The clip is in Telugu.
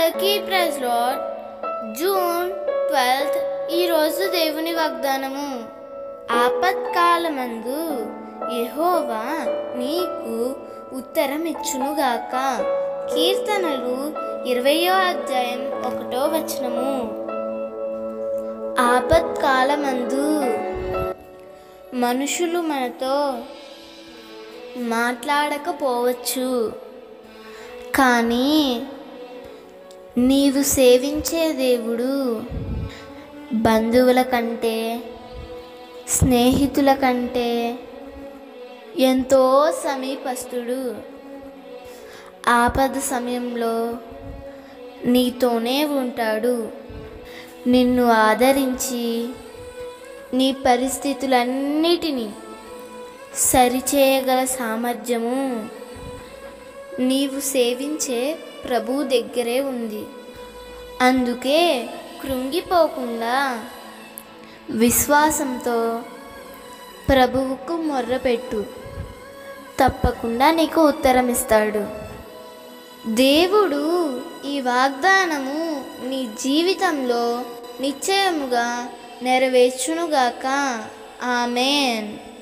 అందరికీ ప్రైజ్ లాడ్ జూన్ ట్వెల్త్ ఈరోజు దేవుని వాగ్దానము ఆపత్కాలమందు యెహోవా నీకు ఉత్తరం ఇచ్చునుగాక కీర్తనలు ఇరవయో అధ్యాయం ఒకటో వచనము ఆపత్కాలమందు మనుషులు మనతో మాట్లాడకపోవచ్చు కానీ నీవు సేవించే దేవుడు బంధువుల కంటే స్నేహితుల కంటే ఎంతో సమీపస్తుడు ఆపద సమయంలో నీతోనే ఉంటాడు నిన్ను ఆదరించి నీ పరిస్థితులన్నిటినీ సరిచేయగల సామర్థ్యము నీవు సేవించే ప్రభు దగ్గరే ఉంది అందుకే కృంగిపోకుండా విశ్వాసంతో ప్రభువుకు మొర్రపెట్టు తప్పకుండా నీకు ఉత్తరం ఇస్తాడు దేవుడు ఈ వాగ్దానము నీ జీవితంలో నిశ్చయముగా నెరవేర్చునుగాక ఆమెన్